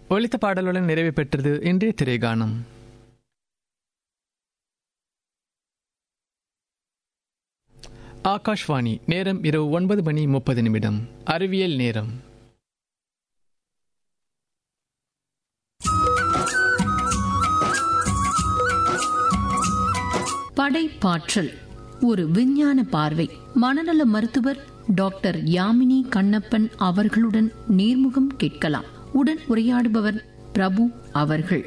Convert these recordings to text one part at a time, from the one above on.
ஒலித்த பாடலுடன் நிறைவு பெற்றது இன்றைய திரைகானம் ஆகாஷ்வாணி நேரம் இரவு ஒன்பது மணி முப்பது நிமிடம் அறிவியல் நேரம் படைப்பாற்றல் ஒரு விஞ்ஞான பார்வை மனநல மருத்துவர் டாக்டர் யாமினி கண்ணப்பன் அவர்களுடன் நேர்முகம் கேட்கலாம் உடன் உரையாடுபவர் பிரபு அவர்கள்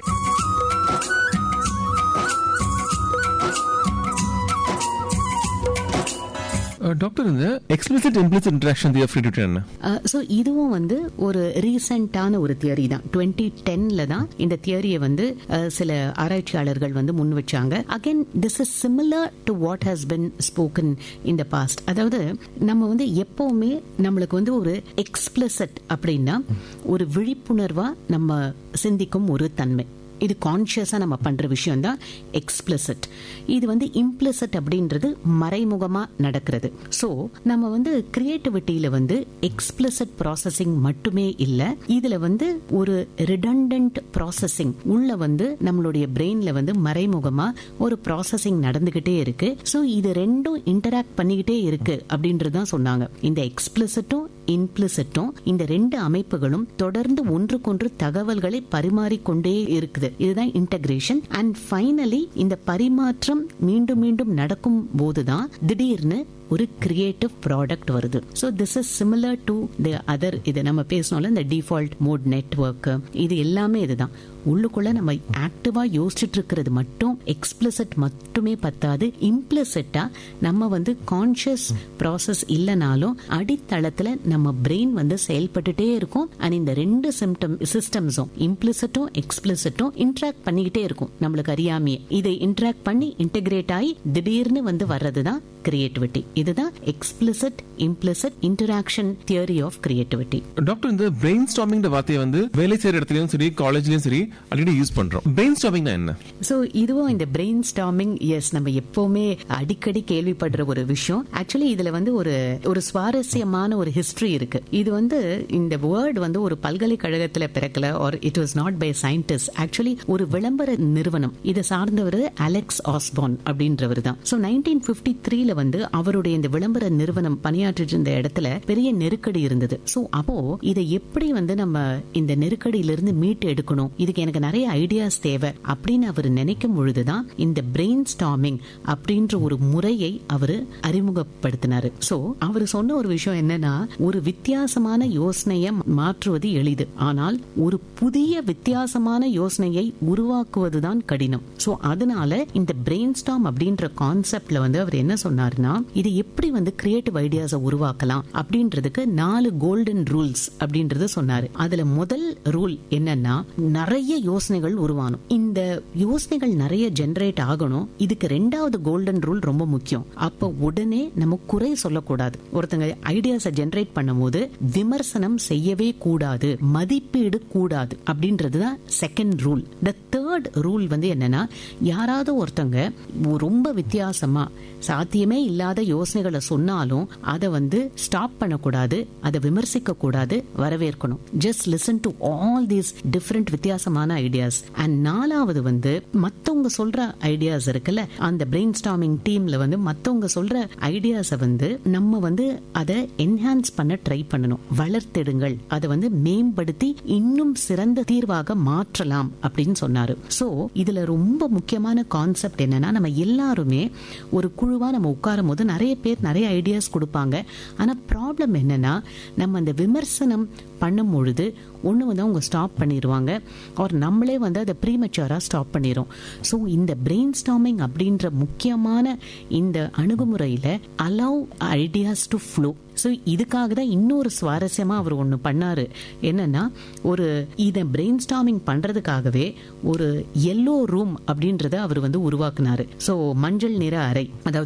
டாக்டர் இந்த explicit implicit interaction theory என்ன ஸோ இதுவும் வந்து ஒரு ரீசெண்டான ஒரு தியரி தான் டுவெண்ட்டி டென்ல தான் இந்த தியரியை வந்து அஹ், சில ஆராய்ச்சியாளர்கள் வந்து முன் வச்சாங்க again this is similar to what has been spoken in the past அதாவது நம்ம வந்து எப்பவுமே நம்மளுக்கு வந்து ஒரு எக்ஸ்பிளசட் அப்படின்னா ஒரு விழிப்புணர்வா நம்ம சிந்திக்கும் ஒரு தன்மை இது கான்ஷியஸா நம்ம பண்ற விஷயம் தான் எக்ஸ்பிளசிட் இது வந்து இம்ப்ளிசிட் அப்படின்றது மறைமுகமா நடக்கிறது ஸோ நம்ம வந்து கிரியேட்டிவிட்டியில வந்து எக்ஸ்பிளசிட் ப்ராசஸிங் மட்டுமே இல்ல இதுல வந்து ஒரு ரிடண்டன்ட் ப்ராசஸிங் உள்ள வந்து நம்மளுடைய பிரெயின்ல வந்து மறைமுகமா ஒரு ப்ராசஸிங் நடந்துகிட்டே இருக்கு ஸோ இது ரெண்டும் இன்டராக்ட் பண்ணிக்கிட்டே இருக்கு அப்படின்றது தான் சொன்னாங்க இந்த எக்ஸ்பிளசிட்டும் இம்ப்ளிசிட்டும் இந்த ரெண்டு அமைப்புகளும் தொடர்ந்து ஒன்றுக்கொன்று தகவல்களை பரிமாறிக்கொண்டே இருக்குது இதுதான் இன்டகிரேஷன் அண்ட் ஃபைனலி இந்த பரிமாற்றம் மீண்டும் மீண்டும் நடக்கும் போதுதான் திடீர்னு ஒரு கிரியேட்டிவ் ப்ராடக்ட் வருது so this is similar to the other இது நம்ம பேசணும்ல இந்த டிஃபால்ட் மோட் நெட்ஒர்க் இது எல்லாமே இதுதான் உள்ளுக்குள்ள நம்ம ஆக்டிவா யோசிச்சுட்டு இருக்கிறது மட்டும் எக்ஸ்பிளிசிட் மட்டுமே பத்தாது இம்ப்ளிசிட்டா நம்ம வந்து கான்ஷியஸ் ப்ராசஸ் இல்லைனாலும் அடித்தளத்துல நம்ம பிரெயின் வந்து செயல்பட்டுட்டே இருக்கும் அண்ட் இந்த ரெண்டு சிம்டம் சிஸ்டம்ஸும் இம்ப்ளிசிட்டும் எக்ஸ்பிளிசிட்டும் இன்ட்ராக்ட் பண்ணிக்கிட்டே இருக்கும் நம்மளுக்கு அறியாமையே இதை இன்ட்ராக்ட் பண்ணி இன்டகிரேட் ஆகி திடீர்னு வந்து வர்றதுதான் கிரியேட்டிவிட்டி இதுதான் explicit implicit interaction theory of creativity doctor இந்த பிரெயின் ஸ்டாமிங் வார்த்தையை வந்து வேலை செய்யற இடத்துலயும் சரி காலேஜ்லயும் சரி அடிக்கடி யூஸ் பண்றோம் பிரெயின் ஸ்டாமிங்னா என்ன சோ இதுவும் இந்த பிரெயின் ஸ்டாமிங் எஸ் நம்ம எப்பவுமே அடிக்கடி கேள்விப்படுற ஒரு விஷயம் ஆக்சுவலி இதுல வந்து ஒரு ஒரு சுவாரஸ்யமான ஒரு ஹிஸ்டரி இருக்கு இது வந்து இந்த வேர்ட் வந்து ஒரு பல்கலைக்கழகத்துல பிறக்கல or it was not by scientist actually ஒரு விளம்பர நிறுவனம் இதை சார்ந்தவர் அலெக்ஸ் ஆஸ்பான் அப்படின்றவர் தான் ஸோ நைன்டீன் பிப்டி த்ரீல வந்து அவருடைய இந்த விளம்பர நிறுவனம் பணியாற்றிட்டு இருந்த இடத்துல பெரிய நெருக்கடி இருந்தது ஸோ அப்போ இதை எப்படி வந்து நம்ம இந்த நெருக்கடியிலிருந்து மீட்டு எடுக்கணும் இதுக்கு எனக்கு நிறைய ஐடியாஸ் தேவை அப்படின்னு அவர் நினைக்கும் பொழுதுதான் இந்த பிரெயின் ஸ்டாமிங் அப்படின்ற ஒரு முறையை அவர் அறிமுகப்படுத்தினாரு ஸோ அவர் சொன்ன ஒரு விஷயம் என்னன்னா ஒரு வித்தியாசமான யோசனையை மாற்றுவது எளிது ஆனால் ஒரு புதிய வித்தியாசமான யோசனையை உருவாக்குவதுதான் கடினம் ஸோ அதனால இந்த பிரெயின் ஸ்டாம் அப்படின்ற கான்செப்ட்ல வந்து அவர் என்ன சொன்னார்னா இது எப்படி வந்து கிரியேட்டிவ் ஐடியாஸை உருவாக்கலாம் அப்படின்றதுக்கு நாலு கோல்டன் ரூல்ஸ் அப்படின்றது சொன்னாரு அதுல முதல் ரூல் என்னன்னா நிறைய யோசனைகள் உருவானும் இந்த யோசனைகள் நிறைய ஜெனரேட் ஆகணும் இதுக்கு ரெண்டாவது கோல்டன் ரூல் ரொம்ப முக்கியம் அப்ப உடனே நம்ம குறை சொல்லக்கூடாது ஒருத்தங்க ஐடியாஸை ஜெனரேட் பண்ணும்போது விமர்சனம் செய்யவே கூடாது மதிப்பீடு கூடாது அப்படின்றதுதான் second rule the third rule வந்து என்னன்னா யாராவது ஒருத்தங்க ரொம்ப வித்தியாசமா சாத்தியமே இல்லாத யோசனைகளை சொன்னாலும் அதை வந்து ஸ்டாப் பண்ணக்கூடாது அதை விமர்சிக்க கூடாது வரவேற்கணும் just listen to all these different வித்தியாசமான ஐடியாஸ் அண்ட் நாலாவது வந்து மத்தவங்க சொல்ற ஐடியாஸ் இருக்குல்ல அந்த பிரெயின் ஸ்டாமிங் டீம்ல வந்து மத்தவங்க சொல்ற ஐடியாஸை வந்து நம்ம வந்து அதை என்ஹான்ஸ் பண்ண ட்ரை பண்ணணும் வளர்த்தெடுங்கள் அதை வந்து மேம்படுத்தி இன்னும் சிறந்த தீர்வாக மாற்றலாம் அப்படின்னு சொன்னாரு சோ இதுல ரொம்ப முக்கியமான கான்செப்ட் என்னன்னா நம்ம எல்லாருமே ஒரு குழுவா நம்ம உட்காரும் போது நிறைய பேர் நிறைய ஐடியாஸ் கொடுப்பாங்க ஆனா ப்ராப்ளம் என்னன்னா நம்ம அந்த விமர்சனம் பண்ணும் பொழுது ஒன்று வந்து அவங்க ஸ்டாப் பண்ணிடுவாங்க ஒரு நம்மளே வந்து அதை ப்ரீமெச்சூராக ஸ்டாப் பண்ணிடும் ஸோ இந்த பிரெயின் ஸ்டாமிங் அப்படின்ற முக்கியமான இந்த அணுகுமுறையில் allow ideas to flow so இதுக்காக தான் இன்னொரு சுவாரஸ்யமாக அவர் ஒன்று பண்ணாரு என்னன்னா ஒரு இதை பிரெயின் ஸ்டாமிங் பண்ணுறதுக்காகவே ஒரு எல்லோ ரூம் அப்படின்றத அவர் வந்து உருவாக்குனாரு ஸோ மஞ்சள் நிற அறை அதாவது பயம்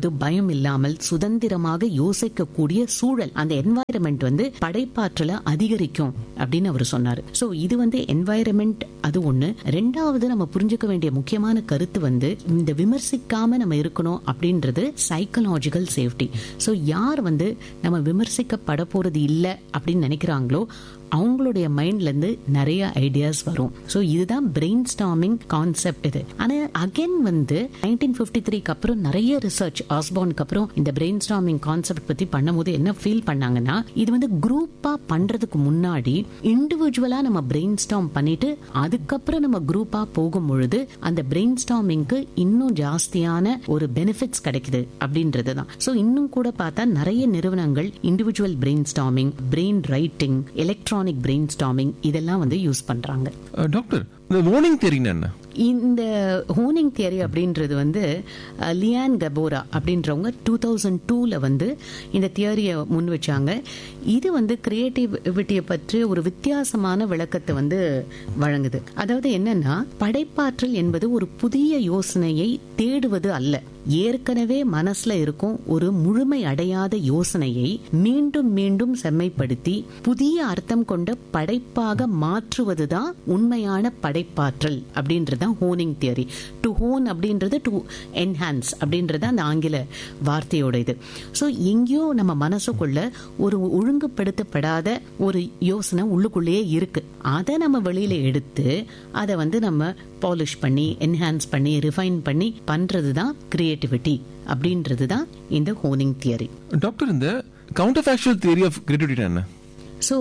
பயம் இல்லாமல் சுதந்திரமாக யோசிக்கக்கூடிய சூழல் அந்த என்வாயரமெண்ட் வந்து படைப்பாற்றலை அதிகரிக்கும் அப்படின்னு அவர் சொன்னாரு சோ இது வந்து என்வாயரமெண்ட் அது ஒண்ணு ரெண்டாவது நம்ம புரிஞ்சுக்க வேண்டிய முக்கியமான கருத்து வந்து இந்த விமர்சிக்காம நம்ம இருக்கணும் அப்படின்றது சைக்கலாஜிக்கல் சேஃப்டி சோ யார் வந்து நம்ம விமர்சிக்கப்பட போறது இல்ல அப்படின்னு நினைக்கிறாங்களோ அவங்களுடைய மைண்ட்ல இருந்து நிறைய ஐடியாஸ் வரும் சோ இதுதான் பிரெயின் ஸ்டாமிங் கான்செப்ட் இது ஆனா அகைன் வந்து நைன்டீன் பிப்டி த்ரீக்கு அப்புறம் நிறைய ரிசர்ச் ஆஸ்பானுக்கு அப்புறம் இந்த பிரெயின் ஸ்டாமிங் கான்செப்ட் பத்தி பண்ணும்போது என்ன ஃபீல் பண்ணாங்கன்னா இது வந்து குரூப்பா பண்றதுக்கு முன்னாடி இண்டிவிஜுவலா நம்ம பிரெயின் ஸ்டாம் பண்ணிட்டு அதுக்கப்புறம் நம்ம குரூப்பா போகும் பொழுது அந்த பிரெயின் ஸ்டாமிங்க்கு இன்னும் ஜாஸ்தியான ஒரு பெனிஃபிட்ஸ் கிடைக்குது அப்படின்றது தான் சோ இன்னும் கூட பார்த்தா நிறைய நிறுவனங்கள் individual brain storming brain writing electronic brain storming இதெல்லாம் வந்து யூஸ் பண்றாங்க அஹ், டாக்டர் இந்த வார்னிங் தெரியுங்க என்ன இந்த ஹோனிங் தியரி அப்படின்றது வந்து அஹ், லியான் கபோரா அப்படின்றவங்க டூ தௌசண்ட் டூல வந்து இந்த தியரியை முன் வச்சாங்க இது வந்து கிரியேட்டிவிட்டியை பற்றி ஒரு வித்தியாசமான விளக்கத்தை வந்து வழங்குது அதாவது என்னன்னா படைப்பாற்றல் என்பது ஒரு புதிய யோசனையை தேடுவது அல்ல ஏற்கனவே மனசுல இருக்கும் ஒரு முழுமை அடையாத யோசனையை மீண்டும் மீண்டும் செம்மைப்படுத்தி புதிய அர்த்தம் கொண்ட படைப்பாக மாற்றுவதுதான் உண்மையான படைப்பாற்றல் அப்படின்றதுதான் ஹோனிங் தியரி டு ஹோன் அப்படின்றது டு என்ஹான்ஸ் அப்படின்றது அந்த ஆங்கில வார்த்தையோட இது ஸோ எங்கேயோ நம்ம மனசுக்குள்ள ஒரு ஒழுங்குபடுத்தப்படாத ஒரு யோசனை உள்ளுக்குள்ளேயே இருக்கு அதை நம்ம வெளியில எடுத்து அதை வந்து நம்ம பாலிஷ் பண்ணி என்ஹான்ஸ் பண்ணி ரிஃபைன் பண்ணி பண்றது தான் கிரியேட்டிவிட்டி அப்படின்றது தான் இந்த ஹோனிங் தியரி டாக்டர் இந்த counter factual theory of creativity என்ன ஸோ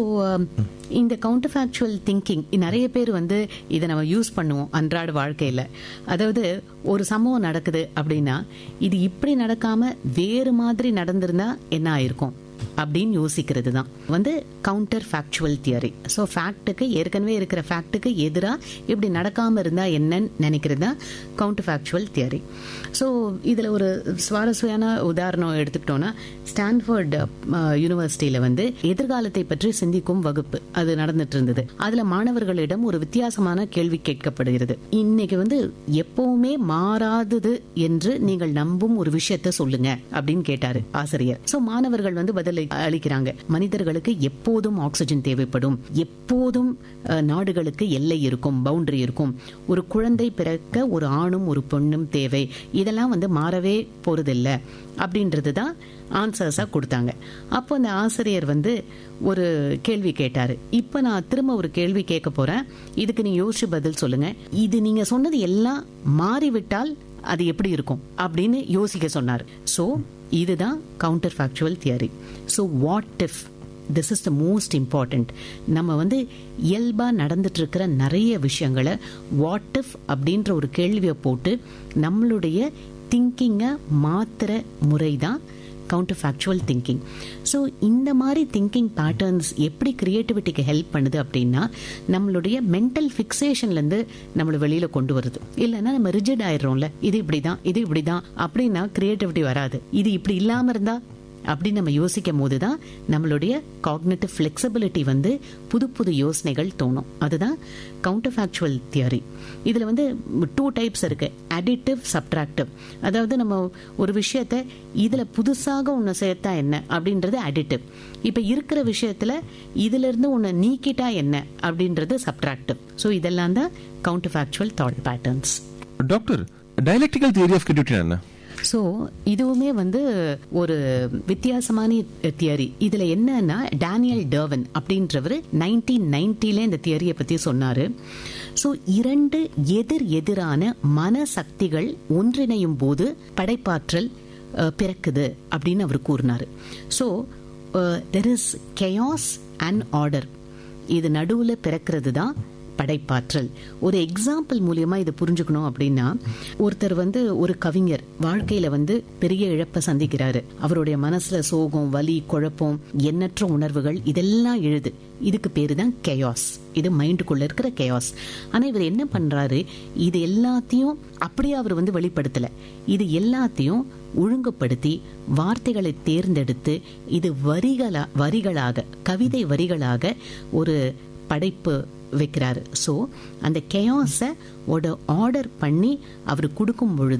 இந்த கவுண்டர் ஃபேக்சுவல் திங்கிங் நிறைய பேர் வந்து இதை நம்ம யூஸ் பண்ணுவோம் அன்றாட வாழ்க்கையில் அதாவது ஒரு சம்பவம் நடக்குது அப்படின்னா இது இப்படி நடக்காம வேறு மாதிரி நடந்திருந்தா என்ன ஆயிருக்கும் அப்படின்னு யோசிக்கிறது தான் வந்து கவுண்டர் ஃபேக்சுவல் தியரி ஸோ ஃபேக்ட்டுக்கு ஏற்கனவே இருக்கிற ஃபேக்ட்டுக்கு எதிராக இப்படி நடக்காம இருந்தா என்னன்னு நினைக்கிறது தான் கவுண்டர் ஃபேக்சுவல் தியரி ஸோ இதில் ஒரு சுவாரஸ்யமான உதாரணம் எடுத்துக்கிட்டோம்னா ஸ்டான்ஃபோர்ட் யூனிவர்சிட்டியில வந்து எதிர்காலத்தை பற்றி சிந்திக்கும் வகுப்பு அது நடந்துட்டு இருந்தது அதுல மாணவர்களிடம் ஒரு வித்தியாசமான கேள்வி கேட்கப்படுகிறது இன்னைக்கு வந்து எப்பவுமே மாறாதது என்று நீங்கள் நம்பும் ஒரு விஷயத்த சொல்லுங்க அப்படின்னு கேட்டாரு ஆசிரியர் சோ மாணவர்கள் வந்து பதில் அளிக்கிறாங்க மனிதர்களுக்கு எப்போதும் ஆக்சிஜன் தேவைப்படும் எப்போதும் அஹ், நாடுகளுக்கு எல்லை இருக்கும் பவுண்டரி இருக்கும் ஒரு குழந்தை பிறக்க ஒரு ஆணும் ஒரு பெண்ணும் தேவை இதெல்லாம் வந்து மாறவே போறதில்ல அப்படின்றது தான் ஆன்சர்ஸா கொடுத்தாங்க அப்போ அந்த ஆசிரியர் வந்து ஒரு கேள்வி கேட்டாரு இப்ப நான் திரும்ப ஒரு கேள்வி கேட்க போறேன் இதுக்கு நீங்க யோசிச்சு பதில் சொல்லுங்க இது நீங்க சொன்னது எல்லாம் மாறிவிட்டால் அது எப்படி இருக்கும் அப்படின்னு யோசிக்க சொன்னார் சோ இதுதான் counter factual theory so what if this is the most important நம்ம வந்து இயல்பா நடந்துட்டு இருக்கிற நிறைய விஷயங்களை வாட் இஃப் அப்படின்ற ஒரு கேள்வியை போட்டு நம்மளுடைய திங்கிங்கை மாத்துற முறை தான் கவுண்டர் ஃபேக்சுவல் திங்கிங் ஸோ இந்த மாதிரி திங்கிங் பேட்டர்ன்ஸ் எப்படி கிரியேட்டிவிட்டிக்கு ஹெல்ப் பண்ணுது அப்படின்னா நம்மளுடைய மென்டல் ஃபிக்ஸேஷன்லேருந்து நம்மளை வெளியில கொண்டு வருது இல்லைன்னா நம்ம ரிஜிட் ஆயிடுறோம்ல இது இப்படிதான் இது இப்படிதான் அப்படின்னா கிரியேட்டிவிட்டி வராது இது இப்படி இல்லாம இருந்தா அப்படின்னு நம்ம யோசிக்கும் போது தான் நம்மளுடைய காக்னேட்டிவ் ஃபிளெக்சிபிலிட்டி வந்து புது புது யோசனைகள் தோணும் அதுதான் கவுண்டர் ஃபேக்சுவல் தியரி இதுல வந்து டூ டைப்ஸ் இருக்கு அடிட்டிவ் சப்ட்ராக்டிவ் அதாவது நம்ம ஒரு விஷயத்த இதுல புதுசாக ஒன்று சேர்த்தா என்ன அப்படின்றது அடிட்டிவ் இப்ப இருக்கிற விஷயத்துல இதுல இருந்து ஒன்று நீக்கிட்டா என்ன அப்படின்றது சப்ட்ராக்டிவ் ஸோ இதெல்லாம் தான் counter factual thought patterns doctor dialectical theory of creativity என்ன ஸோ இதுவுமே வந்து ஒரு வித்தியாசமான தியரி இதுல என்னன்னா டேனியல் டர்வன் அப்படின்றவர் நைன்டீன் நைன்டில இந்த தியரியை பத்தி சொன்னாரு ஸோ இரண்டு எதிர் எதிரான மனசக்திகள் ஒன்றிணையும் போது படைப்பாற்றல் அஹ், பிறக்குது அப்படின்னு அவர் கூறினாரு so there is chaos and order இது நடுவுல பிறக்கிறது தான் படைப்பாற்றல் ஒரு எக்ஸாம்பிள் மூலியமா இதை புரிஞ்சுக்கணும் அப்படின்னா ஒருத்தர் வந்து ஒரு கவிஞர் வாழ்க்கையில வந்து பெரிய இழப்பை சந்திக்கிறாரு அவருடைய மனசுல சோகம் வலி குழப்பம் எண்ணற்ற உணர்வுகள் இதெல்லாம் எழுது இதுக்கு பேரு தான் கெயாஸ் இது மைண்டுக்குள்ள இருக்கிற கெயாஸ் ஆனா இவர் என்ன பண்றாரு இது எல்லாத்தையும் அப்படியே அவர் வந்து வெளிப்படுத்தல இது எல்லாத்தையும் ஒழுங்குபடுத்தி வார்த்தைகளை தேர்ந்தெடுத்து இது வரிகளா வரிகளாக கவிதை வரிகளாக ஒரு படைப்பு வைக்கிறாரு ஸோ அந்த கெயாஸை ஒரு ஆர்டர் பண்ணி அவர் கொடுக்கும் பொழுது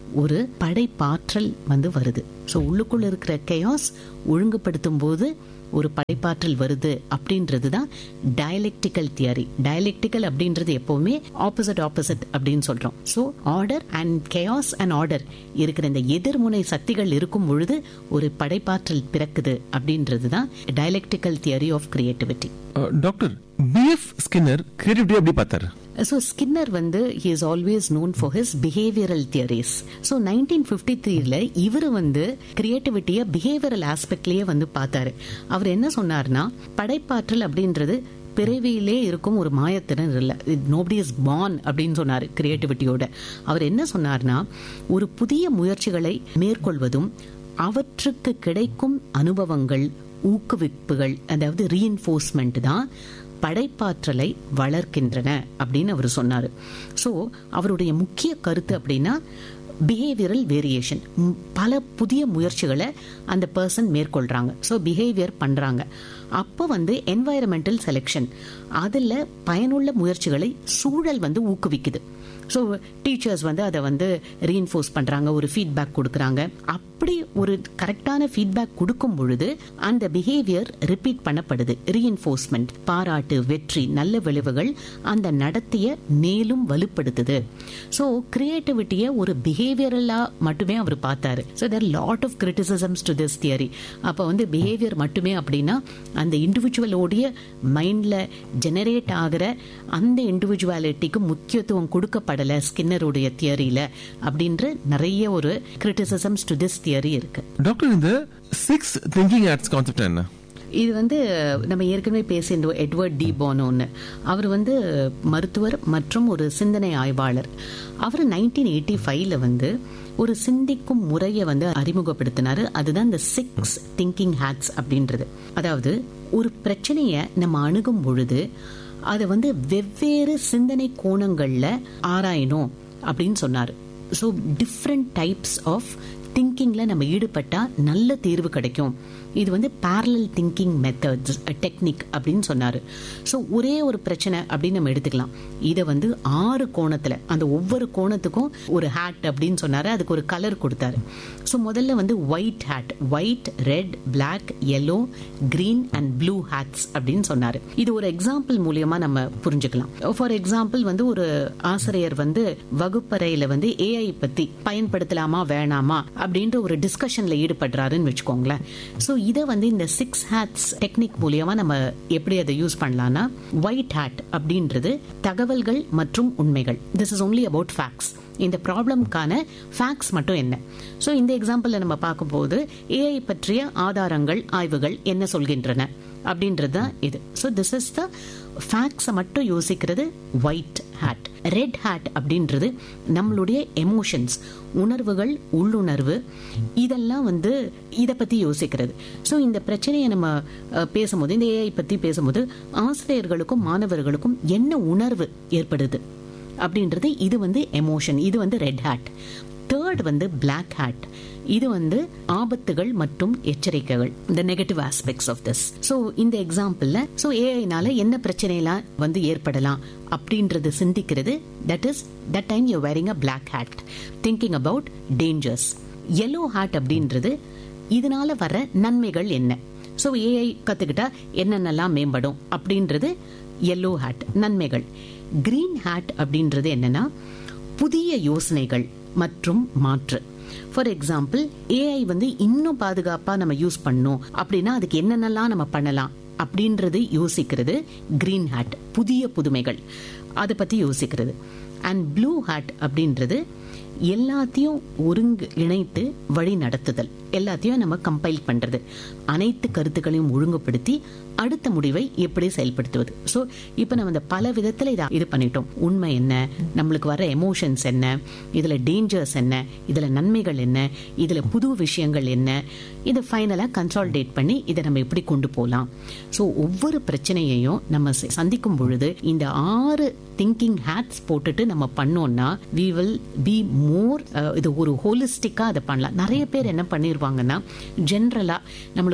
ஒரு படைப்பாற்றல் வந்து வருது ஸோ உள்ளுக்குள்ள இருக்கிற கெயாஸ் ஒழுங்குபடுத்தும் போது ஒரு படைப்பாற்றல் வருது அப்படின்றது தான் டயலெக்டிக்கல் தியரி டயலெக்டிக்கல் அப்படின்றது எப்பவுமே ஆப்போசிட் ஆப்போசிட் அப்படின்னு சொல்றோம் so order and chaos and order இருக்கிற இந்த எதிர்முனை சக்திகள் இருக்கும் பொழுது ஒரு படைப்பாற்றல் பிறக்குது அப்படின்றது தான் dialectical theory of creativity doctor B F Skinner creativity எப்படி பார்த்தாரு ஸோ ஸ்கின்னர் வந்து he is always known for his behavioural theories so nineteen fifty த்ரீல இவர் வந்து கிரியேட்டிவிட்டியை பிஹேவியரல் ஆஸ்பெக்ட்லயே வந்து பார்த்தாரு அவர் என்ன சொன்னார்னா படைப்பாற்றல் அப்படின்றது பிறவியிலே இருக்கும் ஒரு மாயத்திறன் இல்லை நோபடி இஸ் பார்ன் அப்படின்னு சொன்னார் கிரியேட்டிவிட்டியோட அவர் என்ன சொன்னார்னா ஒரு புதிய முயற்சிகளை மேற்கொள்வதும் அவற்றுக்கு கிடைக்கும் அனுபவங்கள் ஊக்குவிப்புகள் அதாவது ரீஎன்ஃபோர்ஸ்மெண்ட் தான் படைப்பாற்றலை வளர்க்கின்றன அப்படின்னு அவர் சொன்னார் ஸோ அவருடைய முக்கிய கருத்து அப்படின்னா பிஹேவியரல் வேரியேஷன் பல புதிய முயற்சிகளை அந்த பர்சன் மேற்கொள்றாங்க ஸோ பிஹேவியர் பண்றாங்க அப்போ வந்து என்வாயரமெண்டல் செலெக்ஷன் அதில் பயனுள்ள முயற்சிகளை சூழல் வந்து ஊக்குவிக்குது ஸோ டீச்சர்ஸ் வந்து அதை வந்து ரீஎன்ஃபோர்ஸ் பண்றாங்க ஒரு ஃபீட்பேக் கொடுக்குறாங்க அப்படி ஒரு கரெக்டான ஃபீட்பேக் கொடுக்கும் பொழுது அந்த பிஹேவியர் ரிப்பீட் பண்ணப்படுது ரீஎன்ஃபோர்ஸ்மெண்ட் பாராட்டு வெற்றி நல்ல விளைவுகள் அந்த நடத்திய மேலும் வலுப்படுத்துது ஸோ கிரியேட்டிவிட்டியை ஒரு பிஹேவியரலா மட்டுமே அவர் பார்த்தாரு so there lot of criticisms to this theory அப்போ வந்து பிஹேவியர் மட்டுமே அப்படின்னா அந்த இண்டிவிஜுவலோடைய மைண்ட்ல ஜெனரேட் ஆகிற அந்த இண்டிவிஜுவாலிட்டிக்கு முக்கியத்துவம் கொடுக்கப்படலை ஸ்கின்னருடைய தியரியில அப்படின்ற நிறைய ஒரு கிரிட்டிசிசம்ஸ் டு திஸ் தியரி இருக்கு டாக்டர் இந்த சிக்ஸ் திங்கிங் ஆர்ட்ஸ் கான்செப்ட் என்ன இது வந்து நம்ம ஏற்கனவே பேசியிருந்தோம் எட்வர்ட் டி போனோன்னு அவர் வந்து மருத்துவர் மற்றும் ஒரு சிந்தனை ஆய்வாளர் அவர் நைன்டீன் எயிட்டி ஃபைவ்ல வந்து ஒரு சிந்திக்கும் முறையை வந்து அறிமுகப்படுத்தினாரு அதுதான் இந்த சிக்ஸ் திங்கிங் ஹேட்ஸ் அப்படின்றது அதாவது ஒரு பிரச்சனையை நம்ம அணுகும் பொழுது அதை வந்து வெவ்வேறு சிந்தனை கோணங்கள்ல ஆராயணும் அப்படின்னு சொன்னாரு ஸோ டிஃப்ரெண்ட் டைப்ஸ் ஆஃப் திங்கிங்ல நம்ம ஈடுபட்டா நல்ல தீர்வு கிடைக்கும் இது வந்து பேரலல் திங்கிங் மெத்தட்ஸ் டெக்னிக் அப்படின்னு சொன்னாரு ஸோ ஒரே ஒரு பிரச்சனை அப்படின்னு நம்ம எடுத்துக்கலாம் இதை வந்து ஆறு கோணத்துல அந்த ஒவ்வொரு கோணத்துக்கும் ஒரு ஹேட் அப்படின்னு சொன்னாரு அதுக்கு ஒரு கலர் கொடுத்தாரு ஸோ முதல்ல வந்து white hat white red black yellow green and blue hats அப்படின்னு சொன்னாரு இது ஒரு எக்ஸாம்பிள் மூலியமா நம்ம புரிஞ்சுக்கலாம் ஃபார் எக்ஸாம்பிள் வந்து ஒரு ஆசிரியர் வந்து வகுப்பறையில வந்து ஏஐ பத்தி பயன்படுத்தலாமா வேணாமா அப்படின்ற ஒரு டிஸ்கஷன்ல ஈடுபடுறாருன்னு வச்சுக்கோங்களேன் ஸோ இதை வந்து இந்த சிக்ஸ் ஹேட்ஸ் டெக்னிக் மூலியமா நம்ம எப்படி அதை யூஸ் பண்ணலாம்னா ஒயிட் ஹேட் அப்படின்றது தகவல்கள் மற்றும் உண்மைகள் this is only about facts இந்த ப்ராப்ளம்க்கான ஃபேக்ட்ஸ் மட்டும் என்ன ஸோ இந்த எக்ஸாம்பிளில் நம்ம பார்க்கும்போது ஏஐ பற்றிய ஆதாரங்கள் ஆய்வுகள் என்ன சொல்கின்றன அப்படின்றது தான் இது ஸோ திஸ் இஸ் த ஃபேக்ட்ஸை மட்டும் யோசிக்கிறது ஒயிட் ஹேட் ரெட் ஹேட் அப்படின்றது நம்மளுடைய எமோஷன்ஸ் உணர்வுகள் உள்ளுணர்வு இதெல்லாம் வந்து இதை பற்றி யோசிக்கிறது ஸோ இந்த பிரச்சனையை நம்ம அஹ், பேசும்போது இந்த ஏஐ பற்றி பேசும்போது ஆசிரியர்களுக்கும் மாணவர்களுக்கும் என்ன உணர்வு ஏற்படுது அப்படின்றது இது வந்து எமோஷன் இது வந்து ரெட் ஹேட் தேர்ட் வந்து பிளாக் ஹேட் இது வந்து ஆபத்துகள் மற்றும் எச்சரிக்கைகள் இந்த negative aspects of this so இந்த எக்ஸாம்பிள்ல ஸோ ஏஐனால என்ன பிரச்சனைலாம் வந்து ஏற்படலாம் அப்படின்றது சிந்திக்கிறது that is that time you wearing a black hat thinking about dangers yellow hat அப்படின்றது இதனால வர நன்மைகள் என்ன ஸோ ஏஐ கத்துக்கிட்டா என்னென்னலாம் மேம்படும் அப்படின்றது yellow ஹேட் நன்மைகள் கிரீன் ஹேட் அப்படின்றது என்னன்னா புதிய யோசனைகள் மற்றும் மாற்று ஃபார் எக்ஸாம்பிள் ஏஐ வந்து இன்னும் பாதுகாப்பா நம்ம யூஸ் பண்ணணும் அப்படின்னா அதுக்கு என்னென்னலாம் நம்ம பண்ணலாம் அப்படின்றது யோசிக்கிறது கிரீன் ஹேட் புதிய புதுமைகள் அதை பத்தி யோசிக்கிறது அண்ட் ப்ளூ ஹேட் அப்படின்றது எல்லாத்தையும் ஒருங்கு இணைத்து வழி நடத்துதல் எல்லாத்தையும் நம்ம கம்பைல் பண்றது அனைத்து கருத்துக்களையும் ஒழுங்குபடுத்தி அடுத்த முடிவை எப்படி செயல்படுத்துவது ஸோ இப்போ நம்ம இந்த பல விதத்தில் இதை இது பண்ணிட்டோம் உண்மை என்ன நம்மளுக்கு வர எமோஷன்ஸ் என்ன இதில் டேஞ்சர்ஸ் என்ன இதில் நன்மைகள் என்ன இதில் புது விஷயங்கள் என்ன இதை ஃபைனலாக கன்சால்டேட் பண்ணி இதை நம்ம எப்படி கொண்டு போகலாம் ஸோ ஒவ்வொரு பிரச்சனையையும் நம்ம ச- சந்திக்கும் பொழுது இந்த ஆறு திங்கிங் ஹேட்ஸ் போட்டுட்டு நம்ம பண்ணோம்னா வி வில் பி மோர் இது ஒரு ஹோலிஸ்டிக்காக அதை பண்ணலாம் நிறைய பேர் என்ன பண்ணிடுவாங்கன்னா ஜென்ரலாக நம்மளுக்கு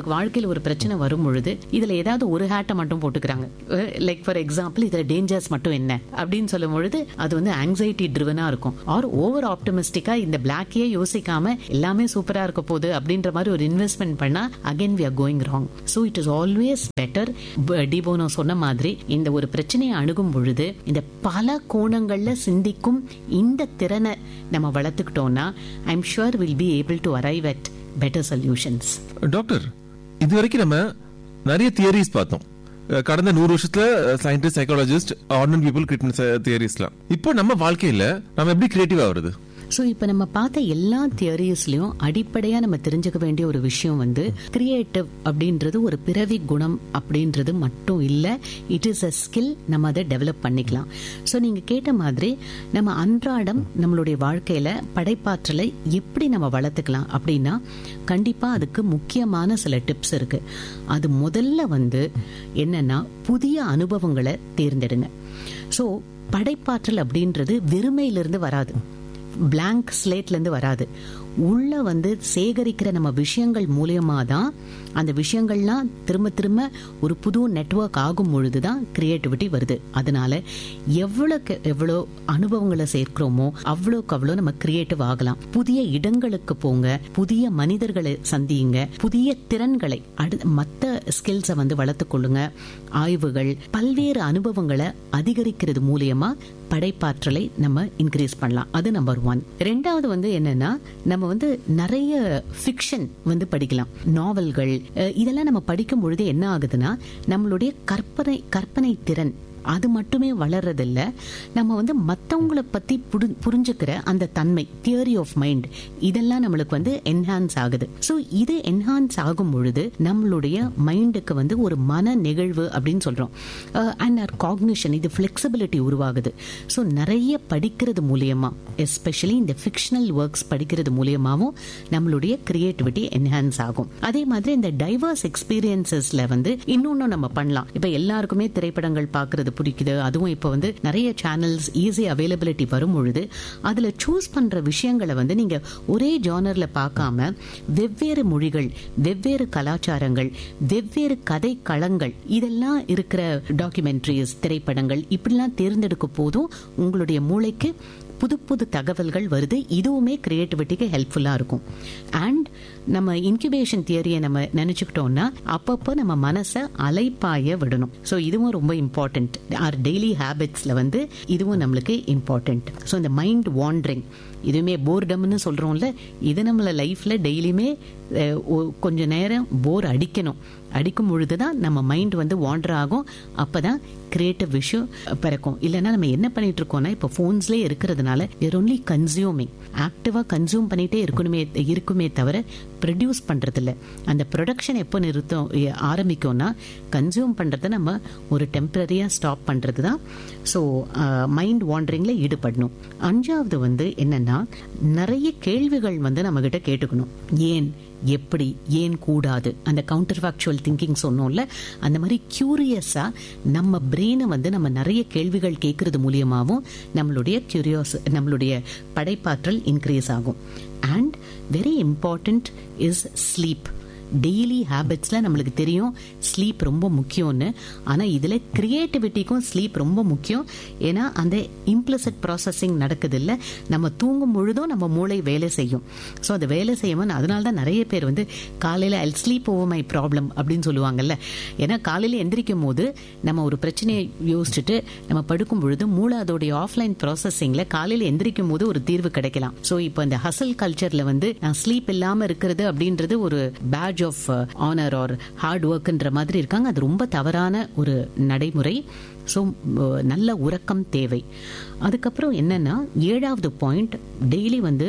அவங்களுக்கு வாழ்க்கையில் ஒரு பிரச்சனை வரும் பொழுது இதுல ஏதாவது ஒரு ஹேட்டை மட்டும் போட்டுக்கிறாங்க லைக் ஃபார் எக்ஸாம்பிள் இதுல டேஞ்சர்ஸ் மட்டும் என்ன அப்படின்னு சொல்லும் பொழுது அது வந்து ஆங்ஸைட்டி ட்ரிவனா இருக்கும் ஆர் ஓவர் ஆப்டமிஸ்டிக்கா இந்த பிளாக்கே யோசிக்காம எல்லாமே சூப்பரா இருக்க போகுது அப்படின்ற மாதிரி ஒரு இன்வெஸ்ட்மெண்ட் பண்ணா again we are going wrong so it is always better de Bono சொன்ன மாதிரி இந்த ஒரு பிரச்சனையை அணுகும் பொழுது இந்த பல கோணங்கள்ல சிந்திக்கும் இந்த திறனை நம்ம வளர்த்துக்கிட்டோம்னா I am sure will be able to arrive at better solutions doctor இது வரைக்கும் நம்ம நிறைய தியரிஸ் பார்த்தோம் அஹ் கடந்த நூறு வருஷத்துல scientist psychologist ordinary people create தியரிஸ்லாம் இப்போ நம்ம வாழ்க்கையில நம்ம எப்படி கிரியேட்டிவா வருது ஸோ இப்போ நம்ம பார்த்த எல்லா தியரிஸ்லயும் அடிப்படையா நம்ம தெரிஞ்சுக்க வேண்டிய ஒரு விஷயம் வந்து கிரியேட்டிவ் அப்படின்றது ஒரு பிறவி குணம் அப்படின்றது மட்டும் இல்லை இட் இஸ் அ ஸ்கில் நம்ம அதை டெவலப் பண்ணிக்கலாம் ஸோ நீங்க கேட்ட மாதிரி நம்ம அன்றாடம் நம்மளுடைய வாழ்க்கையில படைப்பாற்றலை எப்படி நம்ம வளர்த்துக்கலாம் அப்படின்னா கண்டிப்பா அதுக்கு முக்கியமான சில டிப்ஸ் இருக்கு அது முதல்ல வந்து என்னன்னா புதிய அனுபவங்களை தேர்ந்தெடுங்க ஸோ படைப்பாற்றல் அப்படின்றது வெறுமையிலிருந்து வராது பிளாங்க் ஸ்லேட்ல இருந்து வராது உள்ள வந்து சேகரிக்கிற நம்ம விஷயங்கள் மூலியமா தான் அந்த விஷயங்கள்லாம் திரும்ப திரும்ப ஒரு புது நெட்வொர்க் ஆகும் பொழுதுதான் கிரியேட்டிவிட்டி வருது அதனால எவ்வளவுக்கு எவ்வளோ அனுபவங்களை சேர்க்கிறோமோ அவ்வளோக்கு அவ்வளோ நம்ம கிரியேட்டிவ் ஆகலாம் புதிய இடங்களுக்கு போங்க புதிய மனிதர்களை சந்தியுங்க புதிய திறன்களை அடு மற்ற ஸ்கில்ஸை வந்து வளர்த்துக் கொள்ளுங்க ஆய்வுகள் பல்வேறு அனுபவங்களை அதிகரிக்கிறது மூலியமா படைப்பாற்றலை நம்ம இன்க்ரீஸ் பண்ணலாம் அது நம்பர் ஒன் ரெண்டாவது வந்து என்னன்னா நம்ம வந்து நிறைய ஃபிக்ஷன் வந்து படிக்கலாம் நாவல்கள் அஹ், இதெல்லாம் நம்ம படிக்கும் பொழுது என்ன ஆகுதுன்னா நம்மளுடைய கற்பனை கற்பனை திறன் அது மட்டுமே வளர்றதில்ல நம்ம வந்து மற்றவங்களை பத்தி புடு- புரிஞ்சுக்கிற அந்த தன்மை தியரி ஆஃப் மைண்ட் இதெல்லாம் நம்மளுக்கு வந்து என்ஹான்ஸ் ஆகுது ஸோ இது என்ஹான்ஸ் ஆகும் பொழுது நம்மளுடைய மைண்டுக்கு வந்து ஒரு மன நிகழ்வு அப்படின்னு சொல்றோம் அண்ட் ஆர் காக்னிஷன் இது ஃபிளெக்சிபிலிட்டி உருவாகுது ஸோ நிறைய படிக்கிறது மூலியமா எஸ்பெஷலி இந்த ஃபிக்ஷனல் ஒர்க்ஸ் படிக்கிறது மூலியமாவும் நம்மளுடைய கிரியேட்டிவிட்டி என்ஹான்ஸ் ஆகும் அதே மாதிரி இந்த டைவர்ஸ் எக்ஸ்பீரியன்சஸ்ல வந்து இன்னொன்னு நம்ம பண்ணலாம் இப்ப எல்லாருக்குமே திரைப்படங்கள் பார்க்கிறது பிடிக்குது அதுவும் இப்ப வந்து நிறைய சேனல்ஸ் ஈஸி அவைலபிலிட்டி வரும் பொழுது அதுல சூஸ் பண்ற விஷயங்களை வந்து நீங்க ஒரே ஜானர்ல பார்க்காம வெவ்வேறு மொழிகள் வெவ்வேறு கலாச்சாரங்கள் வெவ்வேறு கதை களங்கள் இதெல்லாம் இருக்கிற டாக்குமெண்ட்ரிஸ் திரைப்படங்கள் இப்படிலாம் தேர்ந்தெடுக்க போதும் உங்களுடைய மூளைக்கு புது புது தகவல்கள் வருது இதுவுமே கிரியேட்டிவிட்டிக்கு ஹெல்ப்ஃபுல்லா இருக்கும் அண்ட் நம்ம இன்குபேஷன் தியரியை நம்ம நினைச்சுக்கிட்டோம்னா அப்பப்போ நம்ம மனசை அலைப்பாய விடணும் ஸோ இதுவும் ரொம்ப இம்பார்ட்டன்ட் ஆர் டெய்லி ஹேபிட்ஸ்ல வந்து இதுவும் நம்மளுக்கு இம்பார்ட்டன்ட் ஸோ இந்த மைண்ட் வாண்டரிங் இதுவுமே போர்டம்னு சொல்றோம்ல இது நம்மள லைஃப்ல டெய்லியுமே அஹ், ஒ- கொஞ்ச நேரம் போர் அடிக்கணும் அடிக்கும் பொழுதுதான் நம்ம மைண்ட் வந்து வாண்டர் ஆகும் அப்பதான் கிரியேட்டிவ் விஷயம் பிறக்கும் இல்லைன்னா நம்ம என்ன பண்ணிட்டு இருக்கோம்னா இப்போ ஃபோன்ஸ்லேயே இருக்கிறதுனால வேர் ஒன்லி கன்சியூமிங் ஆக்டிவா கன்சியூம் பண்ணிட்டே இருக்கணுமே இருக்குமே தவிர ப்ரொடியூஸ் பண்றது இல்ல அந்த ப்ரொடக்ஷன் எப்போ நிறுத்தம் எ- ஆரம்பிக்கும்னா கன்சியூம் பண்றதை நம்ம ஒரு டெம்பரரியா ஸ்டாப் பண்றது தான் ஸோ மைண்ட் வாண்டரிங்ல ஈடுபடணும் அஞ்சாவது வந்து என்னன்னா நிறைய கேள்விகள் வந்து நம்ம கிட்ட கேட்டுக்கணும் ஏன் எப்படி ஏன் கூடாது அந்த கவுண்டர் ஃபேக்சுவல் திங்கிங் சொன்னோம்ல அந்த மாதிரி கியூரியஸா நம்ம பிரெயினை வந்து நம்ம நிறைய கேள்விகள் கேட்கறது மூலியமாவும் நம்மளுடைய கியூரியாஸ் நம்மளுடைய படைப்பாற்றல் இன்க்ரீஸ் ஆகும் and very important is sleep daily ஹேபிட்ஸ்ல நம்மளுக்கு தெரியும் ஸ்லீப் ரொம்ப முக்கியம்னு ஆனா இதுல கிரியேட்டிவிட்டிக்கும் ஸ்லீப் ரொம்ப முக்கியம் ஏன்னா அந்த இம்ப்ளிசிட் ப்ராசஸிங் நடக்குது இல்ல நம்ம தூங்கும் பொழுதும் நம்ம மூளை வேலை செய்யும் ஸோ அது வேலை செய்யணும் அதனால தான் நிறைய பேர் வந்து காலையில I sleep over my problem அப்படின்னு சொல்லுவாங்கல்ல ஏன்னா காலையில எந்திரிக்கும் போது நம்ம ஒரு பிரச்சனையை யோசிச்சுட்டு நம்ம படுக்கும் பொழுது மூளை அதோடைய ஆஃப்லைன் ப்ராசஸிங்ல காலையில எந்திரிக்கும் போது ஒரு தீர்வு கிடைக்கலாம் ஸோ இப்போ இந்த ஹசல் கல்ச்சர்ல வந்து நான் ஸ்லீப் இல்லாம இருக்கிறது அப்படின்றது ஒரு batch of honour or hard ஒர்க்ன்ற மாதிரி இருக்காங்க அது ரொம்ப தவறான ஒரு நடைமுறை ஸோ நல்ல உறக்கம் தேவை அதுக்கப்புறம் என்னன்னா ஏழாவது பாயிண்ட் டெய்லி வந்து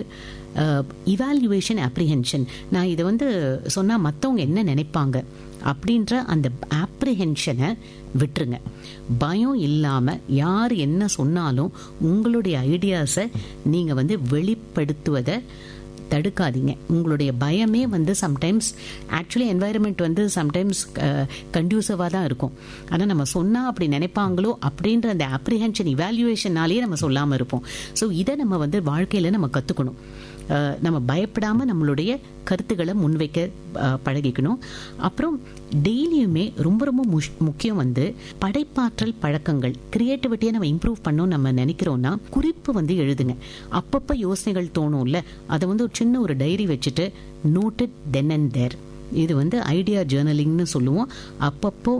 இவாலுவேஷன் அப்ரிஹென்ஷன் நான் இதை வந்து சொன்னா மற்றவங்க என்ன நினைப்பாங்க அப்படின்ற அந்த ஆப்ரிஹென்ஷனை விட்டுருங்க பயம் இல்லாம யார் என்ன சொன்னாலும் உங்களுடைய ஐடியாஸை நீங்க வந்து வெளிப்படுத்துவதை தடுக்காதீங்க உங்களுடைய பயமே வந்து சம்டைம்ஸ் ஆக்சுவலி என்வாயர்மெண்ட் வந்து சம்டைம்ஸ் கண்டியூசிவாக தான் இருக்கும் ஆனால் நம்ம சொன்னால் அப்படி நினைப்பாங்களோ அப்படின்ற அந்த அப்ரிஹென்ஷன் இவாலுவேஷனாலேயே நம்ம சொல்லாமல் இருப்போம் ஸோ இதை நம்ம வந்து வாழ்க்கையில் நம்ம கற்றுக்கணும் அஹ், நம்ம பயப்படாம நம்மளுடைய கருத்துக்களை முன்வைக்க அஹ், பழகிக்கணும் அப்புறம் டெய்லியுமே ரொம்ப ரொம்ப முஷ்- முக்கியம் வந்து படைப்பாற்றல் பழக்கங்கள் கிரியேட்டிவிட்டியை நம்ம இம்ப்ரூவ் பண்ணோம் நம்ம நினைக்கிறோம்னா குறிப்பு வந்து எழுதுங்க அப்பப்போ யோசனைகள் தோணும்ல அதை வந்து ஒரு சின்ன ஒரு டைரி வச்சுட்டு நோட்டட் தென் அண்ட் தேர் இது வந்து ஐடியா ஜேர்னலிங்னு சொல்லுவோம் அப்பப்போ